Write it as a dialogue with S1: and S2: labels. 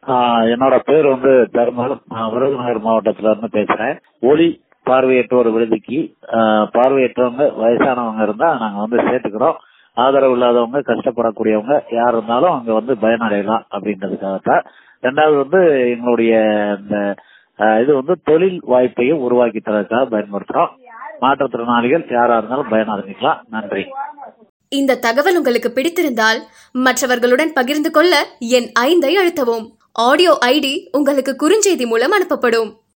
S1: ஆஹ் என்னோட பேர் வந்து தர்மல் நான் விருதுநகர் மாவட்டத்துல இருந்து பேசுறேன் ஒளி பார்வையற்றோர் விடுதிக்கு ஆஹ் பார்வையற்றவங்க வயசானவங்க இருந்தா நாங்க வந்து சேர்த்துக்கிறோம் ஆதரவு இல்லாதவங்க கஷ்டப்படக்கூடியவங்க யார் இருந்தாலும் அங்க வந்து பயனடையலாம் அப்படின்றதுக்காகத்தான் ரெண்டாவது வந்து எங்களுடைய இந்த ஆஹ் இது வந்து தொழில் வாய்ப்பையும் உருவாக்கி தரதுக்காக பயன்படுத்துறோம் மாற்றுத்திறனாளிகள் யாரா இருந்தாலும் பயனடைஞ்சிக்கலாம் நன்றி
S2: இந்த தகவல் உங்களுக்கு பிடித்திருந்தால் மற்றவர்களுடன் பகிர்ந்து கொள்ள என் ஐந்தை அழுத்தவும் ஆடியோ ஐடி உங்களுக்கு குறுஞ்செய்தி மூலம் அனுப்பப்படும்